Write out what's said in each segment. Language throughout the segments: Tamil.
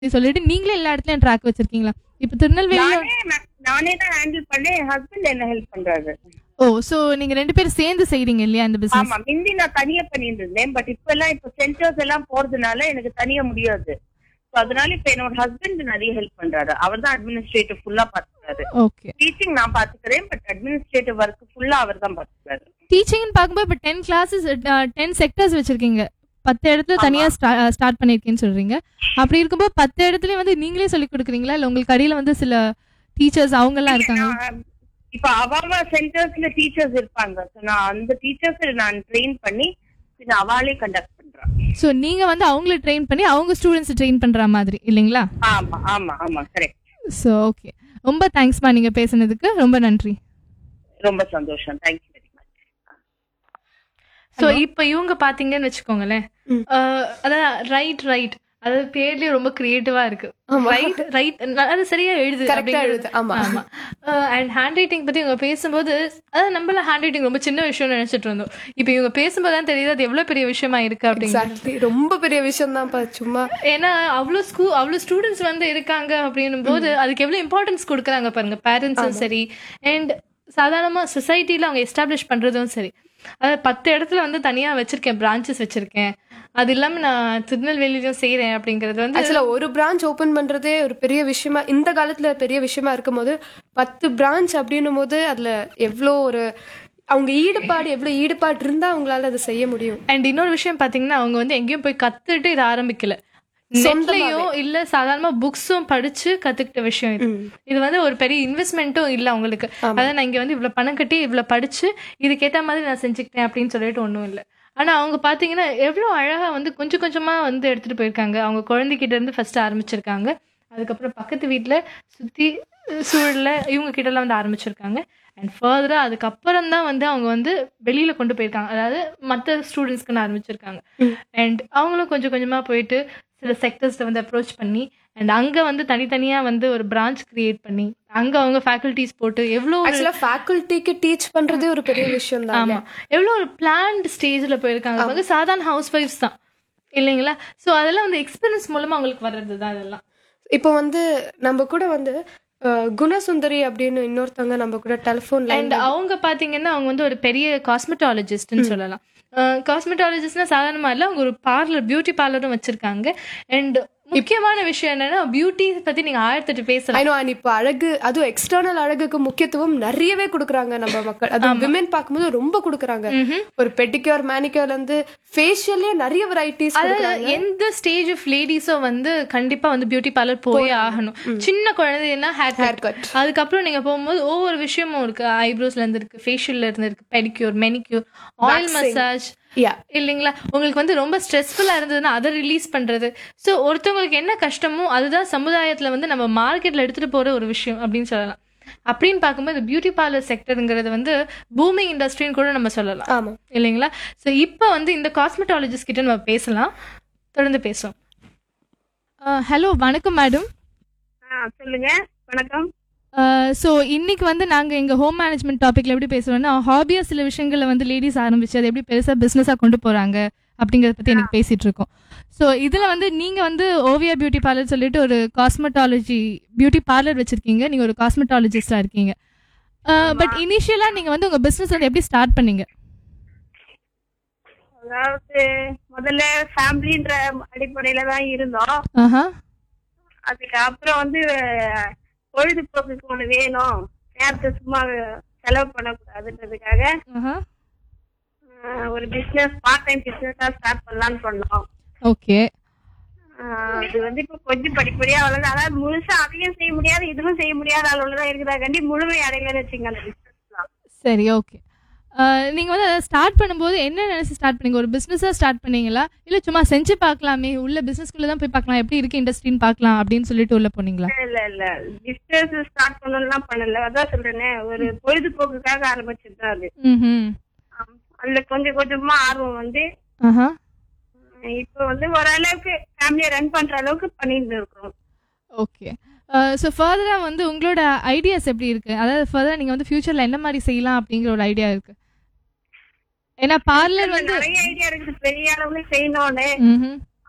சொல்லிட்டு நீங்களே எல்லா இடத்துலயும் ட்ராக் வச்சிருக்கீங்களா இப்ப திருநெல்வேலி நானே நான்- நானே தான் ஹேண்டில் பண்ணேன் என் ஹஸ்பண்ட் என்ன ஹெல்ப் பண்றாரு ஓ சோ நீங்க ரெண்டு பேரும் சேர்ந்து செய்றீங்க இல்லையா இந்த பிசினஸ் ஆமா முந்தி நான் தனியா பண்ணிட்டு இருந்தேன் பட் இப்ப எல்லாம் இப்ப சென்டர்ஸ் எல்லாம் போறதுனால எனக்கு தனியா முடியாது So அதனால இப்ப என்னோட ஹஸ்பண்ட் நிறைய ஹெல்ப் பண்றாரு அவர் தான் அட்மினிஸ்ட்ரேட்டிவ் ஃபுல்லா பாத்துக்கிறாரு ஓகே டீச்சிங் நான் பாத்துக்கிறேன் பட் அட்மினிஸ்ட்ரேட்டிவ் ஒர்க் ஃபுல்லா அவர் தான் பாத்துக்கிறாரு டீச்சிங்னு பார்க்கும்போது இப்போ டென் கிளாஸஸ் டென் செக்டர்ஸ் வச்சிருக்கீங்க பத்து இடத்துல தனியா ஸ்டார்ட் பண்ணிருக்கேன்னு சொல்றீங்க அப்படி இருக்கும்போது பத்து இடத்துல வந்து நீங்களே சொல்லி கொடுக்குறீங்களா இல்ல உங்களுக்கு அடியில வந்து சில டீச்சர்ஸ் அவங்க எல்லாம் இருக்காங்க நான் இப்ப அவாவா சென்டர்ஸ்ல டீச்சர்ஸ் இருப்பாங்க So நான் அந்த டீச்சர்ஸ் நான் ட்ரெயின் பண்ணி பின்ன அவாளே கண்டக்ட் பண்றேன் சோ நீங்க வந்து அவங்கள ட்ரெயின் பண்ணி அவங்க ஸ்டூடெண்ட்ஸ் ட்ரெயின் பண்ற மாதிரி இல்லைங்களா ஆமா ஆமா ஆமா கரெக்ட் ஸோ ஓகே ரொம்ப தேங்க்ஸ்மா நீங்க பேசுனதுக்கு ரொம்ப நன்றி ரொம்ப சந்தோஷம் தேங்க்யூ வெரி மச் ஸோ இப்போ இவங்க பார்த்தீங்கன்னு வச்சுக்கோங்களேன் ம். அஹ், அதான் ரைட் ரைட் அதாவது பேர்லயே ரொம்ப கிரியேட்டிவா இருக்கு ஆமா. ரைட் ரைட் அது சரியா எழுது Correct ஆ அப்படிங்கிறது. எழுது, ஆமா. ஆமா அண்ட் ஹேண்ட் ரைட்டிங் பத்தி இவங்க பேசும்போது அதாவது நம்மள ஹேண்ட் ரைட்டிங் ரொம்ப சின்ன விஷயம்னு நினைச்சிட்டு இருந்தோம் இப்போ இவங்க பேசும்போது தான் தெரியுது அது எவ்வளவு பெரிய விஷயமா இருக்கு அப்படிங்கிறது எக்ஸாக்ட்லி ரொம்ப பெரிய விஷயம் தான் சும்மா ஏன்னா அவ்வளோ ஸ்கூ அவ்வளோ ஸ்டூடெண்ட்ஸ் வந்து இருக்காங்க அப்படின்னும் போது அதுக்கு எவ்வளோ இம்பார்ட்டன்ஸ் கொடுக்குறாங்க பாருங்க பேரண்ட்ஸும் சரி அண்ட் சாதாரணமாக சொசைட்டியில் அவங்க எஸ்டாப்ளிஷ் பண்ணுறதும் சரி அதாவது பத்து இடத்துல வந்து தனியாக வச்சிருக்கேன் பிரான்ச்சஸ் வச்சிருக்கேன் அது இல்லாமல் நான் திருநெல்வேலியிலும் செய்கிறேன் அப்படிங்கிறது வந்து ஆக்சுவலா ஒரு பிரான்ச் ஓபன் பண்றதே ஒரு பெரிய விஷயமா இந்த காலத்துல பெரிய விஷயமா இருக்கும் போது பத்து பிரான்ச் அப்படின்னும் போது அதுல எவ்வளோ ஒரு அவங்க ஈடுபாடு எவ்வளவு ஈடுபாடு இருந்தா அவங்களால அதை செய்ய முடியும் அண்ட் இன்னொரு விஷயம் பார்த்தீங்கன்னா அவங்க வந்து எங்கேயும் போய் கத்துட்டு இதை ஆரம்பிக்கல சொந்தமாவே. நெட்லயும் இல்ல சாதாரணமா புக்ஸும் படிச்சு கத்துக்கிட்ட விஷயம் இது இது வந்து ஒரு பெரிய இன்வெஸ்ட்மெண்ட்டும் இல்ல அவங்களுக்கு அதாவது நான் இங்க வந்து இவ்வளவு பணம் கட்டி இவ்வளவு படிச்சு இதுக்கேத்த மாதிரி நான் செஞ்சுக்கிட்டேன் அப்படின்னு சொல்லிட்டு ஒண்ணும் இல்ல ஆனா அவங்க பாத்தீங்கன்னா எவ்வளவு அழகா வந்து கொஞ்சம் கொஞ்சமா வந்து எடுத்துட்டு போயிருக்காங்க அவங்க குழந்தைகிட்ட இருந்து ஃபர்ஸ்ட் ஆரம்பிச்சிருக்காங்க அதுக்கப்புறம் பக்கத்து வீட்ல சுத்தி அஹ், சூழல்ல இவங்க கிட்ட எல்லாம் வந்து ஆரம்பிச்சிருக்காங்க அண்ட் ஃபர்தரா அதுக்கப்புறம் தான் வந்து அவங்க வந்து வெளியில கொண்டு போயிருக்காங்க அதாவது மற்ற ஸ்டூடெண்ட்ஸ்க்குன்னு ஆரம்பிச்சிருக்காங்க அண்ட் அவங்களும் கொஞ்சம் கொஞ்சமா போயிட்டு சில செக்டர்ஸ்ல வந்து அப்ரோச் பண்ணி அண்ட் அங்க வந்து தனித்தனியா வந்து ஒரு பிரான்ச் கிரியேட் பண்ணி அங்க அவங்க ஃபேக்கல்டிஸ் போட்டு எவ்வளோ ஒரு- ஆக்சுவலா ஃபேக்கல்ட்டிக்கு டீச் பண்றதே ஒரு பெரிய விஷயம் தான் ஆமா எவ்வளோ ஒரு பிளான்ட் ஸ்டேஜ்ல போயிருக்காங்க வந்து சாதாரண ஹவுஸ் ஒய்ஃப்ஸ் தான் இல்லைங்களா ஸோ அதெல்லாம் வந்து எக்ஸ்பீரியன்ஸ் மூலமா அவங்களுக்கு வர்றது தான் அதெல்லாம் இப்போ வந்து நம்ம கூட வந்து அஹ், குணசுந்தரி அப்படின்னு இன்னொருத்தவங்க நம்ம கூட டெலிஃபோன் அண்ட் அவங்க பாத்தீங்கன்னா அவங்க வந்து ஒரு பெரிய காஸ்மெட்டாலஜிஸ்ட்னு சொல்லலாம் காஸ்மெட்டாலஜிஸ்ட்னா சாதாரணமா இல்ல அவங்க ஒரு பார்லர் பியூட்டி பார்லரும் வச்சிருக்காங்க அண்ட் முக்கியமான விஷயம் என்னன்னா பியூட்டி பத்தி நீங்க ஆயிரத்தெட்டு பேசலாம் ஐ நோ அண்ட் இப்போ அழகு அதுவும் எக்ஸ்டர்னல் அழகுக்கு முக்கியத்துவம் நிறையவே கொடுக்குறாங்க நம்ம மக்கள் அது விமன் பார்க்கும்போது ரொம்ப கொடுக்குறாங்க ஒரு பெட்டிக்யூர் மேனிக்யூர்ல இருந்து ஃபேஷியல்லே நிறைய வெரைட்டிஸ் அதாவது எந்த ஸ்டேஜ் ஆஃப் லேடிஸோ வந்து கண்டிப்பா வந்து பியூட்டி பார்லர் போயே ஆகணும் சின்ன குழந்தைன்னா ஹேர் கட் cut. அதுக்கப்புறம் நீங்க போகும்போது ஒவ்வொரு விஷயமும் இருக்கு ஐப்ரோஸ்ல இருந்து இருக்கு ஃபேஷியல்ல இருந்து இருக்கு பெடிக்யூர் மெனிக்யூர் ஆயில் மசாஜ் யா இல்லைங்களா உங்களுக்கு வந்து ரொம்ப ஸ்ட்ரெஸ்ஃபுல்லா இருந்ததுன்னா அதை ரிலீஸ் பண்றது ஸோ ஒருத்தவங்களுக்கு என்ன கஷ்டமோ அதுதான் சமுதாயத்துல வந்து நம்ம மார்க்கெட்ல எடுத்துட்டு போற ஒரு விஷயம் அப்படின்னு சொல்லலாம் அப்படின்னு பார்க்கும்போது பியூட்டி பார்லர் செக்டருங்கிறது வந்து பூமிங் இண்டஸ்ட்ரின்னு கூட நம்ம சொல்லலாம் ஆமா இல்லைங்களா ஸோ இப்போ வந்து இந்த காஸ்மெட்டாலஜிஸ்ட் கிட்ட நம்ம பேசலாம் தொடர்ந்து பேசுவோம் ஹலோ வணக்கம் மேடம் ஆ, சொல்லுங்க வணக்கம் ஸோ இன்னைக்கு வந்து நாங்கள் எங்கள் ஹோம் மேனேஜ்மெண்ட் டாப்பிக்கில் எப்படி பேசுவோம்னா ஹாபியாக சில விஷயங்களை வந்து லேடிஸ் ஆரம்பிச்சு அதை எப்படி பெருசாக பிஸ்னஸாக கொண்டு போகிறாங்க அப்படிங்கிறத பற்றி எனக்கு பேசிகிட்டு இருக்கோம் ஸோ இதில் வந்து நீங்கள் வந்து ஓவியா பியூட்டி பார்லர் சொல்லிட்டு ஒரு காஸ்மெட்டாலஜி பியூட்டி பார்லர் வச்சுருக்கீங்க நீங்கள் ஒரு காஸ்மெட்டாலஜிஸ்டாக இருக்கீங்க பட் இனிஷியலாக நீங்கள் வந்து உங்கள் பிஸ்னஸ் வந்து எப்படி ஸ்டார்ட் பண்ணீங்க அதாவது முதல்ல ஃபேமிலின்ற அடிப்படையில தான் இருந்தோம் ஆஹா அதுக்கு அப்புறம் வந்து பொழுதுபோக்குக்கு ஒண்ணு வேணும் நேரத்தை சும்மா செலவு பண்ணக்கூடாதுன்றதுக்காக ஆஹா ஆஹ், ஒரு பிசினஸ் பார்ட் டைம் பிசினஸா ஸ்டார்ட் பண்ணலாம்னு பண்ணோம் ஓகே ஆஹ், அது வந்து இப்ப கொஞ்சம் படிப்படியா வளர்ந்து அதாவது முழுசா அதையும் செய்ய முடியாது இதுவும் செய்ய முடியாத அளவுல தான் இருக்குதா கண்டி முழுமை அடையலன்னு வச்சுங்க அந்த பிசினஸ்லாம் சரி ஓகே நீங்கள் வந்து ஸ்டார்ட் பண்ணும்போது என்ன நினச்சி ஸ்டார்ட் பண்ணீங்க ஒரு பிஸ்னஸாக ஸ்டார்ட் பண்ணீங்களா இல்லை சும்மா செஞ்சு பார்க்கலாமே உள்ள பிஸ்னஸ்க்குள்ளே தான் போய் பார்க்கலாம் எப்படி இருக்கு இண்டஸ்ட்ரின்னு பார்க்கலாம் அப்படின்னு சொல்லிட்டு உள்ள போனீங்களா இல்ல இல்ல பிசினஸ் ஸ்டார்ட் பண்ணணும்லாம் பண்ணல அதான் சொல்றேனே ஒரு பொழுதுபோக்குக்காக ஆரம்பிச்சது தான் அது ம் ஆம். அதுல கொஞ்சம் கொஞ்சமா ஆர்வம் வந்து ஆஹா அஹ் இப்போ வந்து ஓரளவுக்கு ஃபேமிலியை ரன் பண்ற அளவுக்கு பண்ணிட்டு இருக்கோம் ஓகே ஸோ ஃபர்தராக வந்து உங்களோட ஐடியாஸ் எப்படி இருக்கு அதாவது ஃபர்தராக நீங்கள் வந்து ஃபியூச்சரில் என்ன மாதிரி செய்யலாம் அப்படிங்கிற ஒரு ஐடியா இருக்கு ஏன்னா பார்லர் வந்து நிறைய ஐடியா இருக்குது பெரிய அளவுல செய்யணும்னு ம்ஹும்.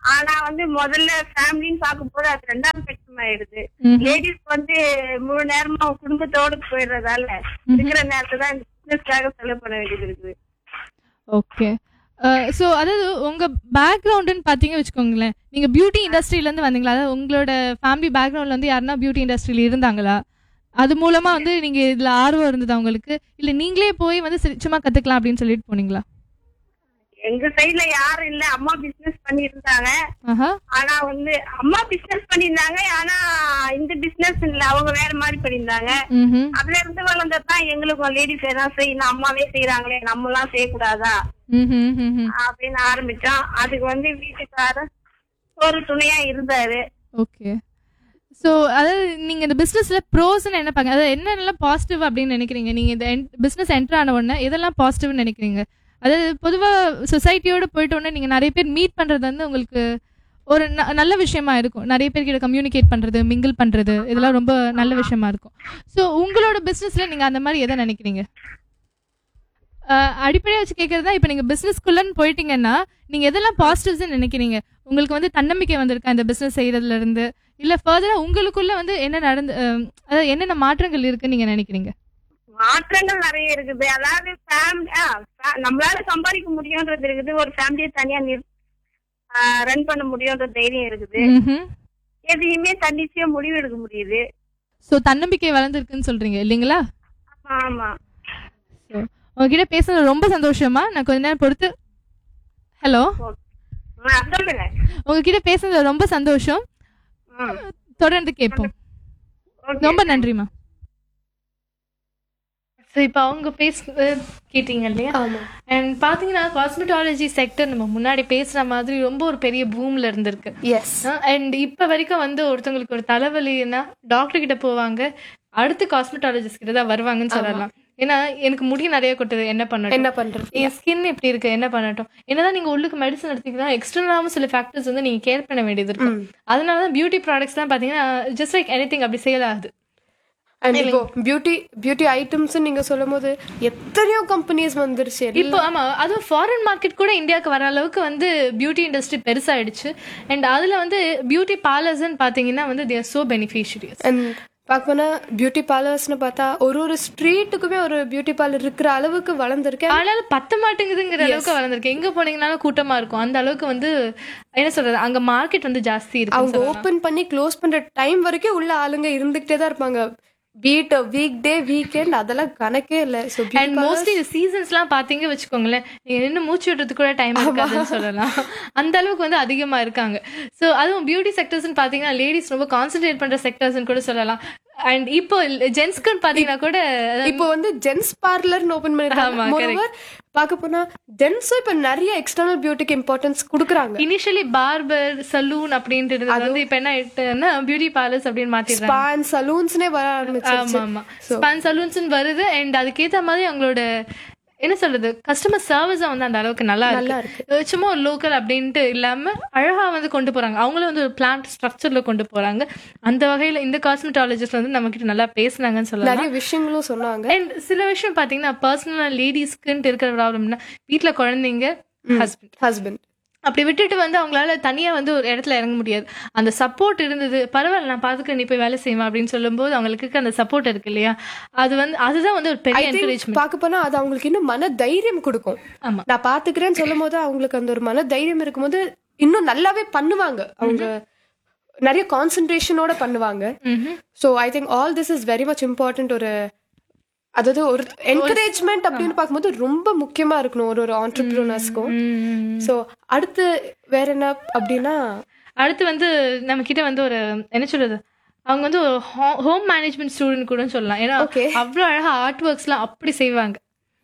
ஆனா வந்து முதல்ல ஃபேமிலின்னு பார்க்கும்போது அது ரெண்டாம் பட்சம் ஆயிடுது லேடிஸ் வந்து முழு நேரமா குடும்பத்தோட போயிடுறதால இருக்கிற நேரத்தை தான் இந்த பிசினஸ்க்காக செலவு பண்ண வேண்டியது இருக்குது ஓகே ஸோ அதாவது உங்க பேக்ரவுண்டுன்னு பார்த்தீங்க வச்சுக்கோங்களேன் நீங்க பியூட்டி இண்டஸ்ட்ரியில இருந்து வந்தீங்களா அதாவது உங்களோட ஃபேமிலி பேக்ரவுண்ட்ல வந்து யாருன்னா பியூட்டி இண்டஸ்ட்ரியில இருந்தாங்களா அது மூலமா வந்து நீங்க இதுல ஆர்வம் இருந்ததா உங்களுக்கு இல்ல நீங்களே போய் வந்து சரி, சும்மா கத்துக்கலாம் அப்படின்னு சொல்லிட்டு போனீங்களா எங்க சைடுல யாரும் இல்ல அம்மா பிசினஸ் பண்ணி இருந்தாங்க ஆஹா ஆனா வந்து அம்மா பிசினஸ் பண்ணியிருந்தாங்க ஆனா இந்த பிசினஸ் இல்ல அவங்க வேற மாதிரி பண்ணியிருந்தாங்க ம் அதுல இருந்து வளர்ந்ததான் எங்களுக்கும் லேடிஸ் எல்லாம் செய்யணும் அம்மாவே செய்யறாங்களே நம்ம எல்லாம் செய்யக்கூடாதா ம் ம் அப்படின்னு ஆரம்பிச்சோம் அதுக்கு வந்து வீட்டுக்காரர் ஒரு துணையா இருந்தாரு ஓகே ஸோ அதாவது நீங்க இந்த பிசினஸ்ல ப்ரோஸ்ன்னு என்ன பாங்க அதாவது என்னென்னலாம் பாசிட்டிவ் அப்படின்னு நினைக்கிறீங்க நீங்க இந்த பிசினஸ் என்டர் ஆன உடனே எதெல்லாம் பாசிட்டிவ்னு நினைக்கிறீங்க அதாவது பொதுவா சொசைட்டியோட போயிட்ட உடனே நீங்க நிறைய பேர் மீட் பண்றது வந்து உங்களுக்கு ஒரு ந- நல்ல விஷயமா இருக்கும் நிறைய பேர்கிட்ட கம்யூனிகேட் பண்றது மிங்கிள் பண்றது இதெல்லாம் ரொம்ப நல்ல விஷயமா இருக்கும் ஸோ உங்களோட பிசினஸ்ல நீங்க அந்த மாதிரி எதை நினைக்கிறீங்க அஹ் அடிப்படையா வச்சு கேட்கறது தான் இப்போ நீங்க பிசினஸ்க்குள்ளன்னு போயிட்டீங்கன்னா நீங்க எதெல்லாம் பாசிட்டிவ்ஸ் நினைக்கிறீங்க உங்களுக்கு வந்து தன்னம்பிக்கை வந்திருக்கா இந்த பிசினஸ் செய்யறதுல இருந்து இல்ல ஃபர்தரா உங்களுக்குள்ள வந்து என்ன நடந்து அஹ், அதாவது என்னென்ன மாற்றங்கள் இருக்குன்னு நீங்க நினைக்கிறீங்க மாற்றங்கள் நிறைய இருக்குது அதாவது ஃபேமிலி நம்மளால சம்பாதிக்க முடியும்ன்றது இருக்குது ஒரு ஃபேமிலியை தனியா ரன் பண்ண முடியும்ன்ற தைரியம் இருக்குது எதையுமே தன்னிச்சையா முடிவு எடுக்க முடியுது ஸோ தன்னம்பிக்கை வளர்ந்துருக்குன்னு சொல்றீங்க இல்லைங்களா ஆமா ஸோ உங்ககிட்ட பேசுனது ரொம்ப சந்தோஷமா நான் கொஞ்ச நேரம் பொறுத்து ஹலோ ஆ, சொல்லுங்க உங்ககிட்ட பேசுனது ரொம்ப சந்தோஷம் ம். தொடர்ந்து கேட்போம் Okay. ரொம்ப நன்றிமா ஸோ இப்போ அவங்க பேச கேட்டீங்க இல்லையா ஆமா அண்ட் பார்த்தீங்கன்னா காஸ்மெட்டாலஜி செக்டர் நம்ம முன்னாடி பேசுகிற மாதிரி ரொம்ப ஒரு பெரிய பூமில் இருந்திருக்கு எஸ் அண்ட் இப்போ வரைக்கும் வந்து ஒருத்தவங்களுக்கு ஒரு தலைவலின்னா டாக்டர் கிட்ட போவாங்க அடுத்து காஸ்மெட்டாலஜிஸ்ட் கிட்ட தான் வருவாங்கன்னு சொல்லலாம் ஏன்னா எனக்கு முடி நிறைய கொட்டுது என்ன பண்ணட்டும் என்ன பண்றது என் ஸ்கின் இப்படி இருக்கு என்ன பண்ணட்டும் என்னதான் நீங்க உள்ளுக்கு மெடிசன் எடுத்தீங்கன்னா எக்ஸ்டர்னலாகவும் சில ஃபேக்டர்ஸ் வந்து நீங்க கேர் பண்ண வேண்டியது இருக்கும் அதனால தான் பியூட்டி ப்ராடக்ட்ஸ் தான் பாத்தீங்கன்னா ஜஸ்ட் லைக் எனி அப்படி சேல் ஆகுது அண்ட் இப்போ பியூட்டி பியூட்டி ஐட்டம்ஸ் நீங்க சொல்லும் போது எத்தனையோ கம்பெனிஸ் வந்துருச்சு இப்போ ஆமா அதுவும் ஃபாரின் மார்க்கெட் கூட இந்தியாவுக்கு வர அளவுக்கு வந்து பியூட்டி இண்டஸ்ட்ரி பெருசாயிடுச்சு அண்ட் அதுல வந்து பியூட்டி பார்லர்ஸ்ன்னு பாத்தீங்கன்னா வந்து தேர் சோ பெனிஃபிஷியரிஸ் அண்ட் பார்க்க போனா பியூட்டி பார்லர்ஸ்னு பார்த்தா ஒரு ஒரு ஸ்ட்ரீட்டுக்குமே ஒரு பியூட்டி பார்லர் இருக்கிற அளவுக்கு வளர்ந்துருக்கேன் ஆனாலும் பத்த மாட்டேங்குதுங்கிற அளவுக்கு வளர்ந்துருக்கு எங்க போனீங்கனாலும் கூட்டமா இருக்கும் அந்த அளவுக்கு வந்து என்ன சொல்றது அங்க மார்க்கெட் வந்து ஜாஸ்தி அவங்க இருக்கு ஓபன் பண்ணி க்ளோஸ் பண்ற டைம் வரைக்கும் உள்ள ஆளுங்க இருந்துகிட்டே தான் இருப்பாங்க வீட் வீக் டே வீக்கெண்ட் அதெல்லாம் கணக்கே இல்ல ஸோ அண்ட் மோஸ்ட்லி இந்த சீசன்ஸ்லாம் பாத்தீங்க வச்சுக்கோங்களேன் நீங்க நின்று மூச்சு விடுறதுக்கு கூட டைம் இருக்காதுன்னு சொல்லலாம் அந்த அளவுக்கு வந்து அதிகமா இருக்காங்க சோ அதுவும் பியூட்டி செக்டர்ஸ்னு பாத்தீங்கன்னா லேடிஸ் ரொம்ப கான்சென்ட்ரேட் பண்ற செக்டர்ஸ்னு கூட சொல்லலாம் அண்ட் இப்போ ஜென்ஸ்க்குன்னு பாத்தீங்கன்னா கூட இப்போ வந்து ஜென்ஸ் பார்லர்னு ஓபன் ஆமா, பண்ணிருக்காங்க மோரோவர் பார்க்க போனா ஜென்ஸும் இப்ப நிறைய எக்ஸ்டர்னல் பியூட்டிக்கு இம்பார்ட்டன்ஸ் கொடுக்குறாங்க இனிஷியலி பார்பர் சலூன் அப்படின்ட்டு இருந்தது வந்து இப்ப என்ன ஆயிட்டுன்னா பியூட்டி பார்லர்ஸ் அப்படின்னு மாத்திடுறாங்க ஸ்பான் சலூன்ஸ்னே வர ஆமா ஆரம்பிச்சிருச்சு ஆமா ஸ்பான் சலூன்ஸ் வருது அண்ட் அதுக்கேத்த மாதிரி அவங்களோட என்ன சொல்றது கஸ்டமர் சர்வீஸும் வந்து அந்த அளவுக்கு நல்லா நல்லா இருக்கு அஹ் சும்மா ஒரு லோக்கல் அப்படின்ட்டு இல்லாம அழகா வந்து கொண்டு போறாங்க அவங்களும் வந்து ஒரு பிளான்ட் ஸ்ட்ரக்சர்ல கொண்டு போறாங்க அந்த வகையில இந்த காஸ்மெட்டாலஜிஸ்ட் வந்து நம்ம கிட்ட நல்லா பேசுனாங்கன்னு சொல்லலாம் நிறைய விஷயங்களும் சொன்னாங்க அண்ட் சில விஷயம் பாத்தீங்கன்னா பர்சனல் லேடிஸ்க்குன்ட்டு இருக்கிற ப்ராப்ளம்னா வீட்ல குழந்தைங்க ஹஸ்பண்ட் ஹஸ்பண்ட் அப்படி விட்டுட்டு வந்து அவங்களால தனியா வந்து ஒரு இடத்துல இறங்க முடியாது அந்த சப்போர்ட் இருந்தது பரவாயில்ல நான் பாத்துக்க நீ போய் வேலை செய்வேன் அப்படின்னு சொல்லும்போது அவங்களுக்கு இருக்க அந்த சப்போர்ட் இருக்கு இல்லையா அது வந்து அதுதான் வந்து ஒரு பெரிய என்கரேஜ்மெண்ட் பார்க்க போனா அது அவங்களுக்கு இன்னும் மன தைரியம் கொடுக்கும் ஆமா நான் பாத்துக்கிறேன்னு சொல்லும் போது அவங்களுக்கு அந்த ஒரு மன தைரியம் இருக்கும்போது இன்னும் நல்லாவே பண்ணுவாங்க அவங்க நிறைய கான்சென்ட்ரேஷனோட பண்ணுவாங்க ம்ஹும். So I think all this is very much important ஒரு அதாவது ஒரு என்கரேஜ்மெண்ட் அப்படின்னு பார்க்கும்போது ரொம்ப முக்கியமா இருக்கணும் ஒரு ஒரு ஆண்டர்பிரினர்ஸ்க்கும் ம். ஸோ அடுத்து வேற என்ன அப்படின்னா அடுத்து வந்து நம்ம கிட்ட வந்து ஒரு என்ன சொல்றது அவங்க வந்து ஒரு ஹோம் மேனேஜ்மெண்ட் ஸ்டூடெண்ட் கூட சொல்லலாம் ஏன்னா Okay. அவ்வளவு அழகா ஆர்ட் ஒர்க்ஸ்லாம் அப்படி செய்வாங்க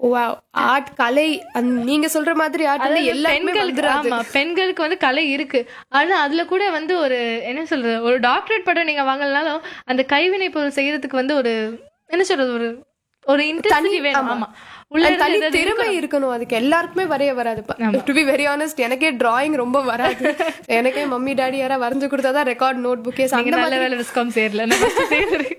ஆர்ட் கலை அந்த- நீங்க சொல்ற மாதிரி ஆர்ட் வந்து அதாவது எல்லாருமே பெண்களுக்கு வந்துராது. ஆமா பெண்களுக்கு வந்து கலை இருக்கு ஆனா அதுல கூட வந்து ஒரு என்ன சொல்றது ஒரு டாக்டரேட் பட்டம் நீங்க வாங்கலனாலும் அந்த கைவினை பொருள் செய்யறதுக்கு வந்து ஒரு என்ன சொல்றது ஒரு ஒரு இன்டென்சிட்டி வேணும் ஆமா உள்ள And இருந்து தனி ஏதாவது திறமை இருக்கணும். இருக்கணும் அதுக்கு எல்லாருக்குமே வரைய வராது டு பி வெரி ஆனஸ்ட் எனக்கே டிராயிங் ரொம்ப வராது எனக்கே மம்மி டாடி யாரா வரைஞ்சு கொடுத்தாதான் ரெக்கார்ட் நோட் புக்கே நீங்க நல்ல வேலை விஸ்காம் சேரல நான் first சேர்றேன்.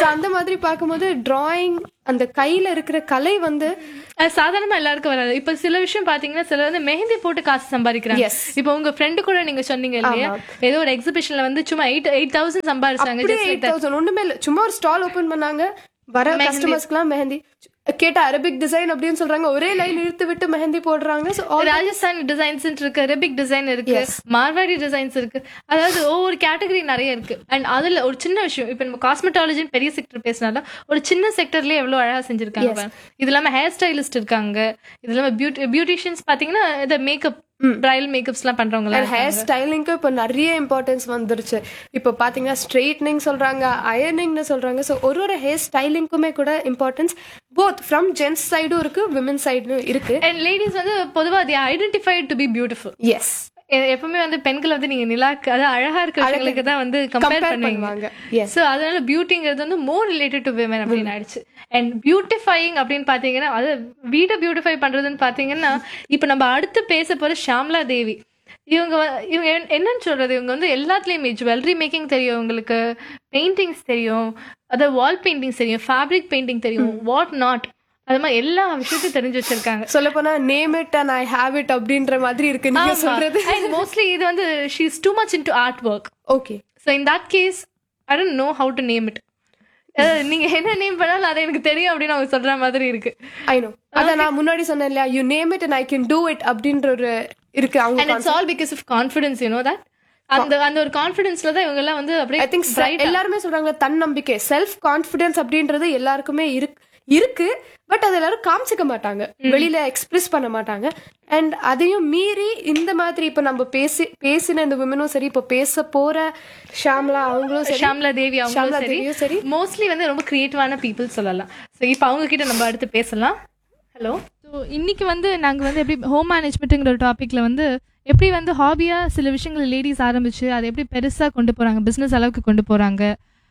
ஸோ அந்த மாதிரி பார்க்கும்போது டிராயிங் அந்த கையில இருக்கிற கலை வந்து அது சாதாரணமா எல்லாருக்கும் வராது இப்ப சில விஷயம் பாத்தீங்கன்னா சிலர் வந்து மெஹந்தி போட்டு காசு சம்பாதிக்கிறாங்க Yes. இப்ப உங்க ஃப்ரெண்டு கூட நீங்க சொன்னீங்க இல்லையா ஏதோ ஒரு எக்ஸிபிஷன்ல வந்து சும்மா எயிட் எயிட் தௌசண்ட் சம்பாதிச்சாங்க அப்படியே just like eight that. Thousand ஒண்ணுமே இல்லை சும்மா ஒரு ஸ்டால் ஓபன் பண்ணாங்க வர கஸ்டமர்ஸ்க்குலாம் மெஹந்தி கேட்டா அரபிக் டிசைன் அப்படின்னு சொல்றாங்க ஒரே லைன் இழுத்து விட்டு மெஹந்தி போடுறாங்க ஸோ ராஜஸ்தான் டிசைன்ஸ் இருக்கு அரபிக் டிசைன் இருக்கு மார்வாடி டிசைன்ஸ் இருக்கு அதாவது ஒவ்வொரு கேட்டகரி நிறைய இருக்கு அண்ட் அதுல ஒரு சின்ன விஷயம் இப்ப நம்ம காஸ்மெட்டாலஜின்னு பெரிய செக்டர் பேசினாலும் ஒரு சின்ன செக்டர்லயே எவ்வளவு அழகா செஞ்சிருக்காங்க பாருங்க. இது இல்லாம ஹேர் ஸ்டைலிஸ்ட் இருக்காங்க இது இல்லாம பியூட்டி பியூட்டிஷியன்ஸ் பாத்தீங்கன்னா இந்த மேக்கப் பிரைடல் மேக்கப்ஸ் எல்லாம் பண்றவங்க ஹேர் ஸ்டைலிங்க்கு இப்போ நிறைய இம்பார்ட்டன்ஸ் வந்துருச்சு இப்போ பாத்தீங்கன்னா ஸ்ட்ரெயிட்னிங் சொல்றாங்க அயர்னிங்னு சொல்றாங்க ஸோ ஒரு ஒரு ஹேர் ஸ்டைலிங்க்குமே கூட இம்பார்ட்டன்ஸ் போத் ஃப்ரம் ஜென்ஸ் சைடும் இருக்கு விமன் சைடும் இருக்கு அண்ட் லேடிஸ் வந்து பொதுவா they identified to be beautiful yes எப்பவுமே வந்து பெண்கள் வந்து நீங்க நிலாக்கு அதாவது அழகா இருக்க விஷயங்களுக்கு தான் வந்து கம்பேர் Compare பண்ணுவீங்க பண்ணுவாங்க. Yes. சோ அதனால பியூட்டிங்கிறது வந்து மோர் ரிலேட்டட் டு விமன் அப்படின்னு ஆயிடுச்சு அண்ட் பியூட்டிஃபையிங் அப்படின்னு பாத்தீங்கன்னா அது வீடை பியூட்டிஃபை பண்றதுன்னு பாத்தீங்கன்னா இப்ப நம்ம அடுத்து பேச போற ஷாம்லா தேவி இவங்க வ- இவங்க என்ன- என்னன்னு சொல்றது இவங்க வந்து எல்லாத்துலயுமே ஜுவல்லரி மேக்கிங் தெரியும் இவங்களுக்கு பெயிண்டிங்ஸ் தெரியும் அதாவது வால் பெயிண்டிங்ஸ் தெரியும் ஃபேப்ரிக் பெயிண்டிங் தெரியும் வாட் நாட் அது மாதிரி எல்லா விஷயத்தையும் தெரிஞ்சு வச்சிருக்காங்க சொல்ல போனா name it and I have it அப்படின்ற மாதிரி இருக்கு நீங்க சொல்றது மோஸ்ட்லி இது வந்து she is too much into art work okay so in that case I don't know how to name it நீங்க என்ன நேம் பண்ணாலும் அது எனக்கு தெரியும் அப்படின்னு அவங்க சொல்ற மாதிரி இருக்கு ஐ நோ அத நான் முன்னாடி சொன்னேன் இல்லையா you name it and I can do it அப்படின்ற ஒரு இருக்கு அவங்க and it's all because of confidence you know that அந்த அந்த ஒரு கான்ஃபிடன்ஸ்ல தான் இவங்க எல்லாம் வந்து ஐ அப்படியே திங்க் bright ஆ- எல்லாருமே சொல்றாங்க தன்னம்பிக்கை செல்ஃப் கான்ஃபிடன்ஸ் அப்படின்றது எல்லாருக்குமே இருக்கு இருக்கு பட் அது எல்லாரும் காமிச்சிக்க மாட்டாங்க வெளியில எக்ஸ்பிரஸ் பண்ண மாட்டாங்க அண்ட் அதையும் மீறி இந்த மாதிரி இப்ப நம்ம பேசி பேசின இந்த விமனும் சரி இப்ப பேச போற ஷாம்லா அவங்களும் சரி ஷாம்லா தேவி ஷாம்லா அவங்களும் சரி தேவியும் சரி மோஸ்ட்லி வந்து ரொம்ப கிரியேட்டிவான பீப்புள் சொல்லலாம் ஸோ இப்போ அவங்க கிட்ட நம்ம அடுத்து பேசலாம் ஹலோ ஸோ இன்னைக்கு வந்து நாங்கள் வந்து எப்படி ஹோம் மேனேஜ்மெண்ட்டுங்கிற ஒரு டாப்பிக்கில் வந்து எப்படி வந்து ஹாபியாக சில விஷயங்கள் லேடிஸ் ஆரம்பிச்சு அதை எப்படி பெருசாக கொண்டு போகிறாங்க பிஸ்னஸ் அளவுக்கு கொண்டு போகிறாங்க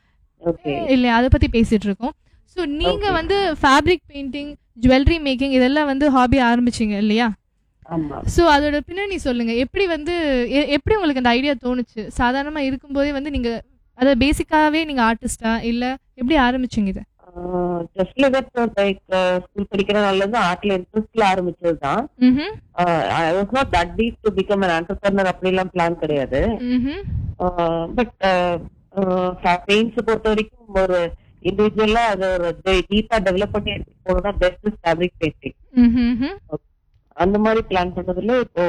ஓகே இல்லை அதை பற்றி பேசிகிட்டு இருக்கோம் ஸோ நீங்கள் வந்து ஃபேப்ரிக் பெயிண்டிங் ஜுவல்லரி மேக்கிங் இதெல்லாம் வந்து ஹாபி ஆரம்பிச்சிங்க இல்லையா ஆமா ஸோ அதோட பின்னணி சொல்லுங்க எப்படி வந்து எ- எப்படி உங்களுக்கு அந்த ஐடியா தோணுச்சு சாதாரணமா இருக்கும்போதே வந்து நீங்க அதாவது பேசிக்காவே நீங்க ஆர்டிஸ்டா இல்ல எப்படி ஆரம்பிச்சீங்க இது ஜஸ்ட் லைக் ஸ்கூல் படிக்கிற நாள்ல ஆர்ட்ல இன்ட்ரெஸ்ட்ல ஆரம்பிச்சது தான் ம்ஹும் I was not that deep to become an entrepreneur அப்படிலாம் பிளான் கிடையாது ம்ஹும் பட் பெயிண்ட்ஸ் பொறுத்த வரைக்கும் ஒரு இண்டிவிஜுவலா அதை ஒரு டீப்பா டெவலப் பண்ணி எடுத்துட்டு போனதா பெஸ்ட் ஃபேப்ரிக் பெயிண்டிங் ம்ஹும் அந்த மாதிரி பிளான் பண்ணதுல இப்போ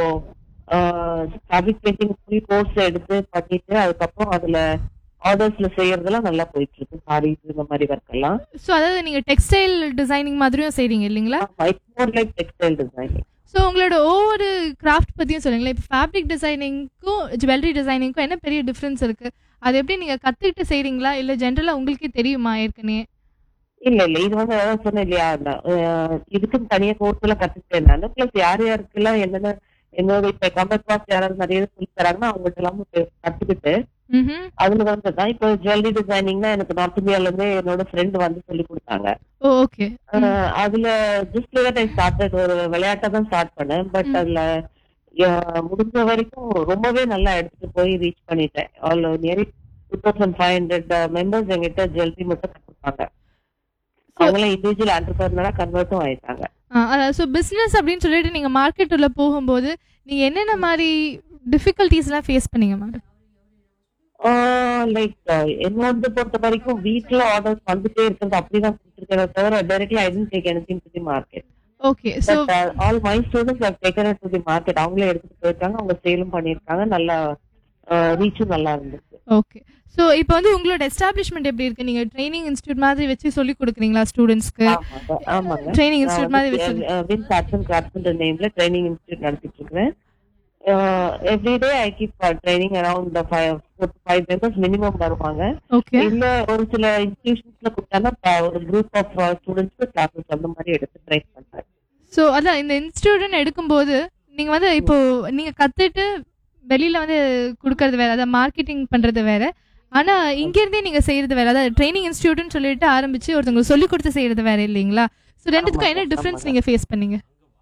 ஃபேப்ரிக் பெயிண்டிங் ஃபுல் கோர்ஸ் எடுத்து பண்ணிட்டு அதுக்கப்புறம் அதுல ஆர்டர்ஸ்ல செய்யறதெல்லாம் நல்லா போயிட்டு இருக்கு சாரீஸ் இந்த மாதிரி ஒர்க் எல்லாம் ஸோ அதாவது நீங்க டெக்ஸ்டைல் டிசைனிங் மாதிரியும் செய்றீங்க இல்லைங்களா it's more like textile designing so உங்களோட ஒவ்வொரு கிராஃப்ட் பத்தியும் சொல்லுங்களேன் இப்போ ஃபேப்ரிக் டிசைனிங்க்கும் ஜுவல்லரி டிசைனிங்க்கும் என்ன பெரிய டிஃப்ரென்ஸ் இருக்கு அது எப்படி நீங்க கத்துக்கிட்டு செய்றீங்களா இல்ல ஜென்ரலா உங்களுக்கே தெரியுமா ஏற்கனவே இல்ல இல்ல இது வந்து அதான் சொன்னேன் இல்லையா அந்த, அஹ், இதுக்குன்னு தனியா கோர்ஸ் எல்லாம் கத்துக்கிட்டேன் நான் பிளஸ் யார் யாருக்கெல்லாம் என்னென்ன என்னோட இப்ப கம்பர் கிளாஸ் யாராவது நிறைய சொல்லி தராங்கன்னா அவங்கள்ட்ட எல்லாம் போய் கத்துக்கிட்டு ம்ஹும் அதுல வந்து தான் இப்போ ஜுவல்லரி டிசைனிங்னா எனக்கு நார்த் இந்தியால இருந்து என்னோட ஃப்ரெண்ட் வந்து சொல்லி கொடுத்தாங்க ஓ ஓகே அஹ், அதுல ஜஸ்ட் லைக் ஐ ஸ்டார்டட் ஒரு விளையாட்டா தான் ஸ்டார்ட் பண்ணேன் பட் அதுல அஹ், முடிஞ்ச வரைக்கும் ரொம்பவே நல்லா எடுத்துட்டு போய் ரீச் பண்ணிட்டேன் all nearly two thousand five hundred members எங்கிட்ட ஜுவல்லரி மட்டும் கத்துப்பாங்க அவங்களாம் இண்டிவிஜுவல் ஆண்டர்பிரினரா கன்வெர்ட்டும் ஆயிட்டாங்க ஸோ பிஸ்னஸ் அப்படின்னு சொல்லிட்டு நீங்க மார்க்கெட் உள்ள போகும்போது நீங்க என்னென்ன மாதிரி டிஃபிகல்ட்டிஸ் எல்லாம் ஃபேஸ் பண்ணீங்க மேடம் லைக் என்னோட பொறுத்த வரைக்கும் வீட்ல ஆர்டர்ஸ் வந்துட்டே இருக்கிறது அப்படிதான் கொடுத்துருக்கேன் தவிர directly I didn't take any to the market okay so but all my students have taken to the market அவங்களே எடுத்துட்டு போயிருக்காங்க அவங்க சேலும் பண்ணிருக்காங்க நல்லா ரீச்சும் நல்லா இருந்துச்சு ஓகே ஸோ இப்போ வந்து உங்களோட எஸ்டாப்ளிஷ்மெண்ட் எப்படி இருக்கு நீங்க ட்ரைனிங் இன்ஸ்டியூட் மாதிரி வச்சு சொல்லி கொடுக்குறீங்களா ஸ்டூடெண்ட்ஸ்க்கு ஆமாங்க ஆமாங்க ட்ரைனிங் இன்ஸ்டியூட் மாதிரி வச்சு வின் ஆர்ட்ஸ் அண்ட் கிராஃப்ட்ன்ற நேம்ல ட்ரைனிங் இன்ஸ்டியூட் நடத்திட்டு இருக்கிறேன் everyday I keep training around five five members minimum வருவாங்க ஓகே இல்ல ஒரு சில இன்ஸ்டிடியூஷன்ஸ்ல கொடுத்தாங்கன்னா ஒரு குரூப் ஆஃப் ஸ்டூடெண்ட்ஸ்க்கு கிளாஸஸ் அந்த மாதிரி எடுத்து ட்ரை பண்றேன் ஸோ அதான் இந்த இன்ஸ்டியூட்னு எடுக்கும்போது நீங்க வந்து இப்போ நீங்க கத்துட்டு வெளியில வந்து கொடுக்கறது வேற அதாவது மார்க்கெட்டிங் பண்றது வேற ஆனா இங்க இருந்தே நீங்க செய்யறது வேற அதாவது ட்ரைனிங் இன்ஸ்டியூட்னு சொல்லிட்டு ஆரம்பிச்சு ஒருத்தவங்க சொல்லி கொடுத்து செய்யறது வேற இல்லைங்களா ஸோ ரெண்டுத்துக்கும் என்ன டிஃபரன்ஸ் நீங்க ஃபேஸ் பண்ணீங்க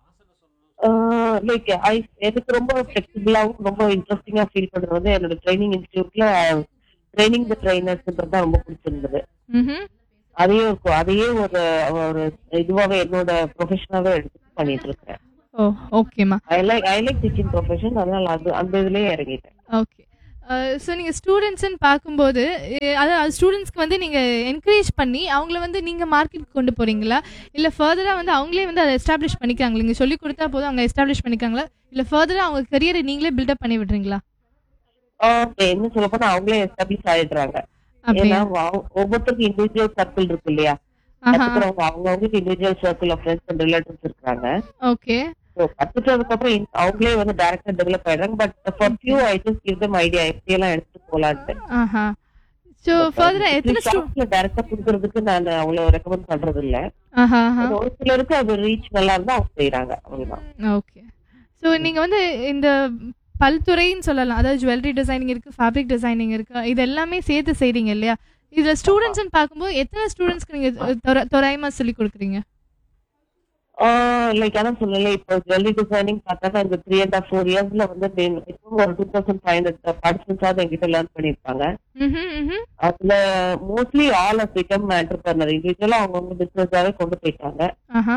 லைக் ஐ எனக்கு ரொம்ப ஃபிளெக்சிபிளாவும் ரொம்ப இன்ட்ரெஸ்டிங்கா ஃபீல் பண்றது வந்து என்னோட ட்ரைனிங் இன்ஸ்டியூட்ல ட்ரைனிங் த ட்ரைனர்ஸ்ன்றது தான் ரொம்ப பிடிச்சிருந்தது ம்ஹும் அதையே ஒரு- அதையே ஒரு ஒரு இதுவாவே என்னோட ப்ரொஃபஷனாவே எடுத்து பண்ணிட்டு இருக்கேன் ஓ ஓகேம்மா I like I like teaching profession அதனால அது அந்த இதுலயே இறங்கிட்டேன் ஓகே ஸோ நீங்கள் ஸ்டூடெண்ட்ஸ்ன்னு பார்க்கும்போது அஹ், அதாவது ஸ்டூடெண்ட்ஸ்க்கு வந்து நீங்கள் என்கரேஜ் பண்ணி அவங்கள வந்து நீங்கள் மார்க்கெட் கொண்டு போகிறீங்களா இல்லை ஃபர்தராக வந்து அவங்களே வந்து அதை எஸ்டாப்ளிஷ் பண்ணிக்கிறாங்களா நீங்கள் சொல்லி கொடுத்தா போதும் அவங்க எஸ்டாப்ளிஷ் பண்ணிக்கிறாங்களா இல்லை ஃபர்தராக அவங்க கரியரை நீங்களே பில்டப் பண்ணி விடுறீங்களா ஓகே என்ன சொல்ல போனா அவங்களே எஸ்டாப்ளிஷ் ஆயிடுறாங்க அப்படியா ஏன்னா வா- ஒவ்வொருத்தருக்கும் இண்டிவிஜுவல் சர்க்கிள் இருக்கு இல்லையா ஆஹா கத்துக்கிறவங்க அவங்கவுங்களுக்கு individual circle of friends and relatives இருக்காங்க ஓகே ஸோ கத்துட்டதுக்கு அப்புறம் in- அவங்களே வந்து டைரக்டா டெவலப் ஆயிடுறாங்க but for few I just give them idea எப்படி எல்லாம் எடுத்து போலான்ட்டு ஆஹா ஸோ ஃபர்தராக எத்தனை ஸ்டூ ஷாப்ஸ்ல டைரக்டா கொடுக்கறதுக்கு நான் அவ்வளவு ரெக்கமெண்ட் பண்றது இல்ல ஆஹா ஆஹா அது ஒரு சிலருக்கு அது ரீச் நல்லா இருந்தா அவங்க செய்யறாங்க அவ்வளவுதான் ஓகே ஸோ நீங்கள் வந்து இந்த பல்துறைன்னு சொல்லலாம் அதாவது ஜுவல்லரி டிசைனிங் இருக்குது ஃபேப்ரிக் டிசைனிங் இருக்குது இது எல்லாமே சேர்த்து செய்கிறீங்க இல்லையா இதில் ஸ்டூடெண்ட்ஸ்னு பார்க்கும்போது எத்தனை ஸ்டூடெண்ட்ஸ்க்கு நீங்கள் தோராயமாக சொல்லி கொடுக்குறீங்க லைக் அதான் சொல்லல இப்போ ஜுவல்லரி டிசைனிங் பார்த்தாக்கா இந்த த்ரீ அண்ட் ஃபோர் இயர்ஸ்ல வந்து இப்போ ஒரு டூ தௌசண்ட் ஃபைவ் ஹண்ட்ரட் பார்ட்டிசிபென்ட்ஸாவது எங்கிட்ட லேர்ன் பண்ணிருப்பாங்க ம்ஹும், ம்ஹும். அதுல mostly all of become entrepreneur இண்டிவிஜுவலா அவங்கவுங்க பிசினஸாவே கொண்டு போயிட்டாங்க ஆஹா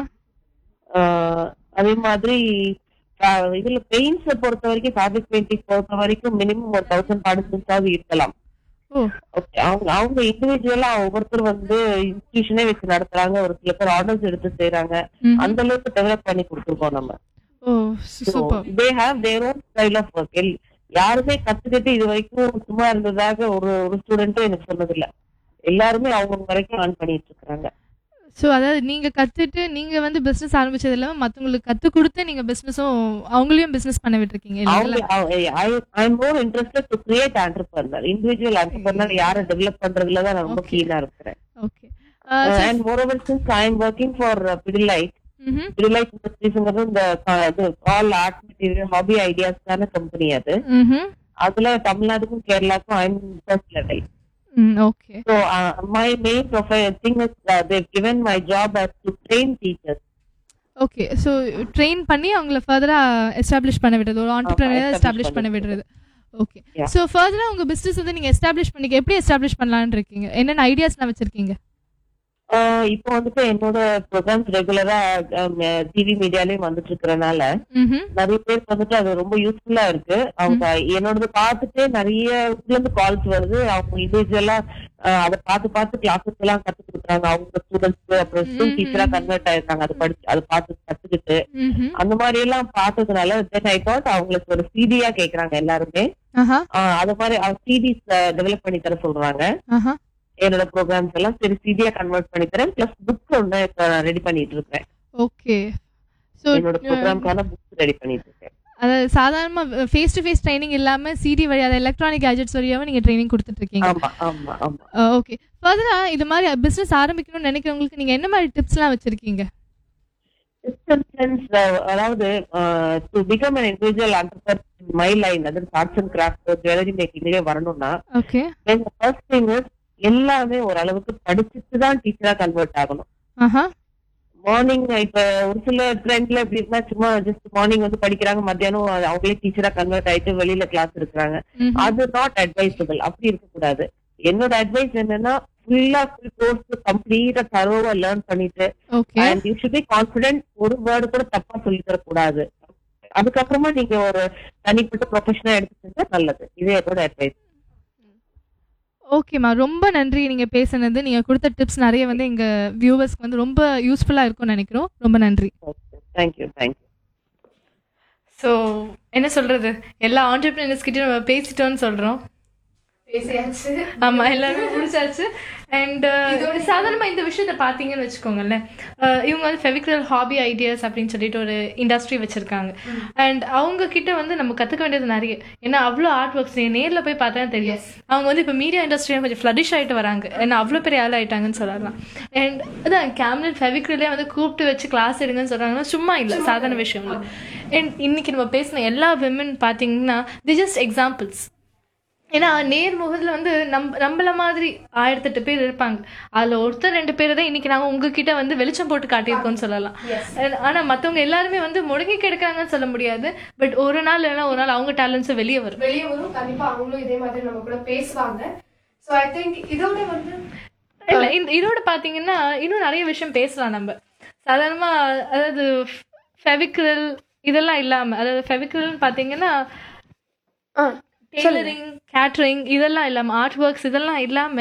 ஆஹ் அதே மாதிரி ஆஹ் இதுல பெயிண்ட்ஸ் பொறுத்த வரைக்கும் ஃபேப்ரிக் பெயிண்டிங் பொறுத்த வரைக்கும் மினிமம் ஒரு தௌசண்ட் பார்ட்டிசிபென்ட்ஸாவது இருக்கலாம் ஓ Okay, அவங்க அவங்க இண்டிவிஜுவலா ஒவ்வொருத்தர் வந்து இன்ஸ்டிடியூஷனே வச்சு நடத்துறாங்க ஒரு சில பேர் ஆர்டர்ஸ் எடுத்து செய்யறாங்க ம்ஹும். அந்த அளவுக்கு டெவலப் பண்ணி கொடுத்துருக்கோம் நம்ம oh super they have their own style of work யாருமே கத்துக்கிட்டு இது வரைக்கும் சும்மா இருந்ததாக ஒரு ஒரு ஸ்டூடெண்ட்டும் எனக்கு சொன்னது இல்ல எல்லாருமே அவங்க வரைக்கும் ஆன் பண்ணிட்டு இருக்காங்க ஸோ அதாவது நீங்கள் கற்றுட்டு நீங்கள் வந்து பிஸ்னஸ் ஆரம்பிச்சது இல்லாமல் மற்றவங்களுக்கு கற்றுக் கொடுத்து நீங்கள் பிஸ்னஸும் அவங்களையும் பிஸ்னஸ் பண்ண விட்டுருக்கீங்க இல்லைங்களா அவங்க I more interested to create entrepreneur individual entrepreneur யாரை டெவலப் பண்றதுல தான் நான் ரொம்ப Okay. கீனா இருக்கிறேன் okay and moreover since I am working for Pidilite hmm Pidilite இண்டஸ்ட்ரீஸ்ங்கிறது இந்த க- இது ஆல் ஆர்ட் மெட்டீரியல் ஹாபி ஐடியாஸ்க்கான கம்பெனி அது ம் அதுல தமிழ்நாடுக்கும் கேரளாக்கும் I am first level hmm okay So uh, my main profile thing is uh, they've given my job as to train teachers. Okay so train பண்ணி அவங்கள ஃபர்தராக எஸ்டாப்ளிஷ் பண்ண விடுறது ஒரு ஆண்டர்பிரினர் establish எஸ்டாப்ளிஷ் பண்ண பண்ணி விடுறது ஓகே Yeah. ஸோ ஃபர்தராக உங்கள் பிஸ்னஸ் வந்து நீங்கள் எஸ்டாப்ளிஷ் பண்ணிக்க எப்படி எஸ்டாப்ளிஷ் பண்ணலான்னு இருக்கீங்க என்னென்ன ஐடியாஸ்லாம் வச்சிருக்கீங்க Uh, இப்போ வந்துட்டு என்னோட ப்ரோக்ராம்ஸ் ரெகுலரா டிவி மீடியாலயும் வந்துட்டு இருக்கறனால ம் நிறைய பேருக்கு வந்துட்டு அது ரொம்ப யூஸ்ஃபுல்லா இருக்கு அவங்க என்னோடது பார்த்துட்டு நிறைய இதுல இருந்து கால்ஸ் வருது அவங்க இண்டிவிஜுவலா அதை பார்த்து பார்த்து கிளாஸஸ் எல்லாம் கத்து கொடுக்குறாங்க அவங்க ஸ்டூடெண்ட்ஸ்க்கு அப்புறம் ஸ்கூல் டீச்சரா கன்வெர்ட் ஆயிருக்காங்க அதை படிச்சு அதை பார்த்து கத்துக்கிட்டு ம் அந்த மாதிரி எல்லாம் பார்த்ததுனால தென் ஐ தாட் அவங்களுக்கு ஒரு சிடியா கேக்குறாங்க எல்லாருமே ஆஹா ஆஹ் அது மாதிரி சிடிஸ் டெவலப் பண்ணி தர சொல்றாங்க ஆஹா என்னோட ப்ரோக்ராம்ஸ் எல்லாம் சரி சிடியா கன்வெர்ட் பண்ணி தரேன் பிளஸ் புக் ஒண்ணு ரெடி பண்ணிட்டு இருக்கேன் ஓகே ஸோ என்னோட ப்ரோக்ராம்க்கான புக்ஸ் ரெடி பண்ணிட்டு இருக்கேன் அதாவது சாதாரணமாக ஃபேஸ் டு ஃபேஸ் ட்ரைனிங் இல்லாமல் சிடி வழி அதாவது எலக்ட்ரானிக் கேஜெட்ஸ் வழியாகவும் நீங்கள் ட்ரைனிங் கொடுத்துட்டு இருக்கீங்க ஆமா ஆமா ஆமா ஓகே ஃபர்தராக இது மாதிரி பிஸ்னஸ் ஆரம்பிக்கணும்னு நினைக்கிறவங்களுக்கு நீங்கள் என்ன மாதிரி டிப்ஸ்லாம் வச்சிருக்கீங்க Distance, uh, அதாவது to become an individual entrepreneur my line அதாவது ஆர்ட்ஸ் அண்ட் கிராஃப்ட் ஜுவல்லரி மேக்கிங்லயே வரணும்னா ஓகே ஃபர்ஸ்ட் திங் எல்லாமே ஓரளவுக்கு படிச்சுட்டு தான் டீச்சரா கன்வெர்ட் ஆகணும் ஆஹா மார்னிங் இப்ப ஒரு சில ட்ரெண்ட்ல எப்படி இருக்குன்னா சும்மா ஜஸ்ட் மார்னிங் வந்து படிக்கிறாங்க மத்தியானம் அது அவங்களே டீச்சரா கன்வெர்ட் ஆயிட்டு வெளியில கிளாஸ் இருக்கிறாங்க ம்ஹும். அது நாட் அட்வைசபிள் அப்படி இருக்க கூடாது என்னோட அட்வைஸ் என்னன்னா ஃபுல்லா ஃபுல் கோர்ஸ் கம்ப்ளீட்டா தரோவா லேர்ன் பண்ணிட்டு okay and you should be confident ஒரு வேர்டு கூட தப்பா சொல்லி தரக்கூடாது அதுக்கப்புறமா நீங்க ஒரு தனிப்பட்ட ப்ரொஃபஷனா எடுத்துக்கிட்டா நல்லது இதே என்னோட அட்வைஸ் ஓகேம்மா ரொம்ப நன்றி நீங்க பேசுனது நீங்க கொடுத்த டிப்ஸ் நிறைய வந்து எங்க வியூவர்ஸ்க்கு வந்து ரொம்ப யூஸ்ஃபுல்லா இருக்கும்னு நினைக்கிறோம் ரொம்ப நன்றி தேங்க்யூ தேங்க்யூ ஸோ என்ன சொல்றது எல்லா ஆண்டர்பிரினர்ஸ் கிட்டயும் நம்ம பேசிட்டோம்னு சொல்றோம் பேசியாச்சு ஆமா எல்லாமே முடிச்சாச்சு அண்ட் சாதாரணமா இந்த விஷயத்த பாத்தீங்கன்னு வச்சுக்கோங்களேன் அஹ் இவங்க வந்து ஃபெவிக்ரல் ஹாபி ஐடியாஸ் அப்படின்னு சொல்லிட்டு ஒரு இண்டஸ்ட்ரி வச்சிருக்காங்க அண்ட் அவங்க கிட்ட வந்து நம்ம கத்துக்க வேண்டியது நிறைய ஏன்னா அவ்வளோ ஆர்ட் ஒர்க்ஸ் நேர்ல போய் பார்த்தா தெரியும் அவங்க வந்து இப்போ மீடியா இண்டஸ்ட்ரியில் கொஞ்சம் ஃப்ளரிஷ் ஆயிட்டு வராங்க ஏன்னா அவ்வளோ பெரிய ஆள் ஆயிட்டாங்கன்னு சொல்லலாம் அண்ட் அதான் கேம்லெட் ஃபெவிக்ரலே வந்து கூப்பிட்டு வச்சு கிளாஸ் எடுங்கன்னு சொல்றாங்கன்னா சும்மா இல்லை சாதாரண விஷயம் இல்லை அண்ட் இன்னைக்கு நம்ம பேசின எல்லா விமன் பார்த்தீங்கன்னா தி ஜஸ்ட் எக்ஸாம்பிள்ஸ் ஏன்னா நேர்முகத்தில் வந்து நம் நம்மள மாதிரி ஆயிரத்தெட்டு பேர் இருப்பாங்க அதில் ஒருத்தர் ரெண்டு பேர் தான் இன்னைக்கு நாங்கள் உங்ககிட்ட வந்து வெளிச்சம் போட்டு காட்டியிருக்கோம்னு சொல்லலாம் ஆனால் மற்றவங்க எல்லாருமே வந்து முடங்கி கிடக்குறாங்கன்னு சொல்ல முடியாது பட் ஒரு நாள் இல்லைன்னா ஒரு நாள் அவங்க டேலண்ட்ஸும் வெளியே வரும் வெளியே வரும் கண்டிப்பா அவங்களும் இதே மாதிரி நம்ம கூட பேசுவாங்க ஸோ ஐ திங்க் இதோட வந்து இல்ல இந்த இதோட பாத்தீங்கன்னா இன்னும் நிறைய விஷயம் பேசலாம் நம்ம சாதாரணமா அதாவது ஃபெவிக்ரில் இதெல்லாம் இல்லாம அதாவது ஃபெவிக்ரில் பாத்தீங்கன்னா ஆ டெய்லரிங் கேட்டரிங் இதெல்லாம் இல்லாம ஆர்ட் ஒர்க்ஸ் இதெல்லாம் இல்லாம